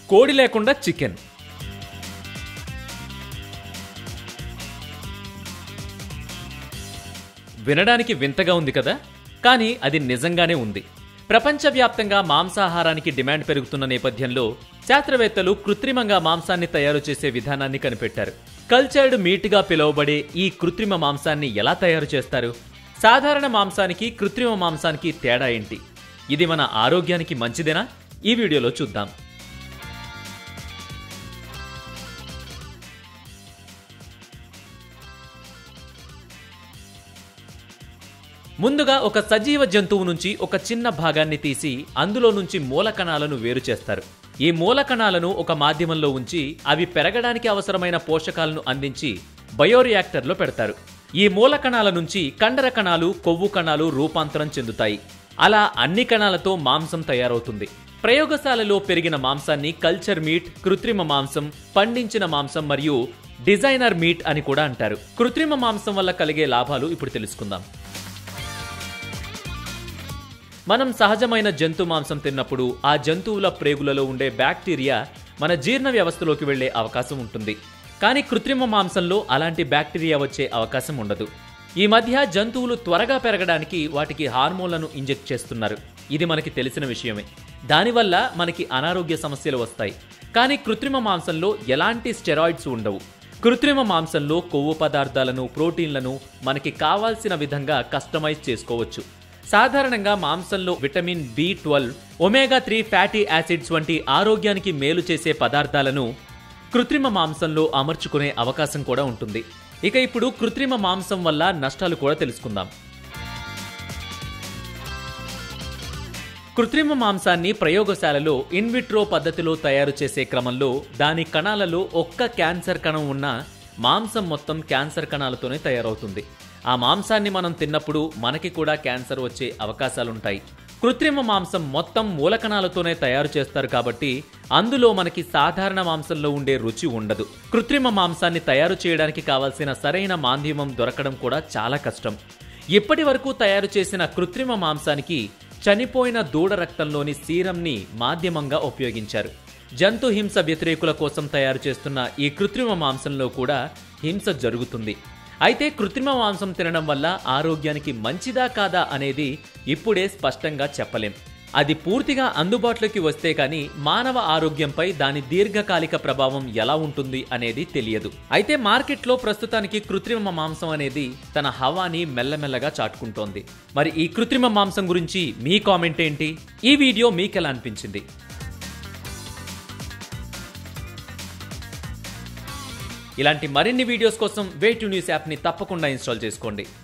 కోడి లేకుండా చికెన్ వినడానికి వింతగా ఉంది కదా కానీ అది నిజంగానే ఉంది ప్రపంచవ్యాప్తంగా మాంసాహారానికి డిమాండ్ పెరుగుతున్న నేపథ్యంలో శాస్త్రవేత్తలు కృత్రిమంగా మాంసాన్ని తయారు చేసే విధానాన్ని కనిపెట్టారు కల్చర్డ్ మీట్గా పిలువబడే ఈ కృత్రిమ మాంసాన్ని ఎలా తయారు చేస్తారు సాధారణ మాంసానికి కృత్రిమ మాంసానికి తేడా ఏంటి ఇది మన ఆరోగ్యానికి మంచిదేనా ఈ వీడియోలో చూద్దాం ముందుగా ఒక సజీవ జంతువు నుంచి ఒక చిన్న భాగాన్ని తీసి అందులో నుంచి మూల కణాలను వేరు చేస్తారు ఈ మూల కణాలను ఒక మాధ్యమంలో ఉంచి అవి పెరగడానికి అవసరమైన పోషకాలను అందించి బయోరియాక్టర్లో పెడతారు ఈ మూల కణాల నుంచి కండర కణాలు కొవ్వు కణాలు రూపాంతరం చెందుతాయి అలా అన్ని కణాలతో మాంసం తయారవుతుంది ప్రయోగశాలలో పెరిగిన మాంసాన్ని కల్చర్ మీట్ కృత్రిమ మాంసం పండించిన మాంసం మరియు డిజైనర్ మీట్ అని కూడా అంటారు కృత్రిమ మాంసం వల్ల కలిగే లాభాలు ఇప్పుడు తెలుసుకుందాం మనం సహజమైన జంతు మాంసం తిన్నప్పుడు ఆ జంతువుల ప్రేగులలో ఉండే బ్యాక్టీరియా మన జీర్ణ వ్యవస్థలోకి వెళ్లే అవకాశం ఉంటుంది కానీ కృత్రిమ మాంసంలో అలాంటి బ్యాక్టీరియా వచ్చే అవకాశం ఉండదు ఈ మధ్య జంతువులు త్వరగా పెరగడానికి వాటికి హార్మోన్లను ఇంజెక్ట్ చేస్తున్నారు ఇది మనకి తెలిసిన విషయమే దానివల్ల మనకి అనారోగ్య సమస్యలు వస్తాయి కానీ కృత్రిమ మాంసంలో ఎలాంటి స్టెరాయిడ్స్ ఉండవు కృత్రిమ మాంసంలో కొవ్వు పదార్థాలను ప్రోటీన్లను మనకి కావాల్సిన విధంగా కస్టమైజ్ చేసుకోవచ్చు సాధారణంగా మాంసంలో vitamin B twelve omega three fatty acids వంటి ఆరోగ్యానికి మేలు చేసే పదార్థాలను కృత్రిమ మాంసంలో అమర్చుకునే అవకాశం కూడా ఉంటుంది ఇక ఇప్పుడు కృత్రిమ మాంసం వల్ల నష్టాలు కూడా తెలుసుకుందాం కృత్రిమ మాంసాన్ని ప్రయోగశాలలో ఇన్విట్రో పద్ధతిలో తయారు చేసే క్రమంలో దాని కణాలలో ఒక్క క్యాన్సర్ కణం ఉన్న మాంసం మొత్తం క్యాన్సర్ కణాలతోనే తయారవుతుంది ఆ మాంసాన్ని మనం తిన్నప్పుడు మనకి కూడా క్యాన్సర్ వచ్చే అవకాశాలుంటాయి కృత్రిమ మాంసం మొత్తం మూలకణాలతోనే తయారు చేస్తారు కాబట్టి అందులో మనకి సాధారణ మాంసంలో ఉండే రుచి ఉండదు కృత్రిమ మాంసాన్ని తయారు చేయడానికి కావాల్సిన సరైన మాధ్యమం దొరకడం కూడా చాలా కష్టం ఇప్పటి వరకు తయారు చేసిన కృత్రిమ మాంసానికి చనిపోయిన దూడ రక్తంలోని సీరంని మాధ్యమంగా ఉపయోగించారు జంతు హింస వ్యతిరేకుల కోసం తయారు చేస్తున్న ఈ కృత్రిమ మాంసంలో కూడా హింస జరుగుతుంది అయితే కృత్రిమ మాంసం తినడం వల్ల ఆరోగ్యానికి మంచిదా కాదా అనేది ఇప్పుడే స్పష్టంగా చెప్పలేం అది పూర్తిగా అందుబాటులోకి వస్తే కానీ మానవ ఆరోగ్యంపై దాని దీర్ఘకాలిక ప్రభావం ఎలా ఉంటుంది అనేది తెలియదు అయితే మార్కెట్లో ప్రస్తుతానికి కృత్రిమ మాంసం అనేది తన హవాని మెల్లమెల్లగా చాటుకుంటోంది మరి ఈ కృత్రిమ మాంసం గురించి మీ కామెంట్ ఏంటి ఈ వీడియో మీకెలా అనిపించింది ఇలాంటి మరిన్ని వీడియోస్ కోసం వే టు న్యూస్ యాప్ని తప్పకుండా ఇన్స్టాల్ చేసుకోండి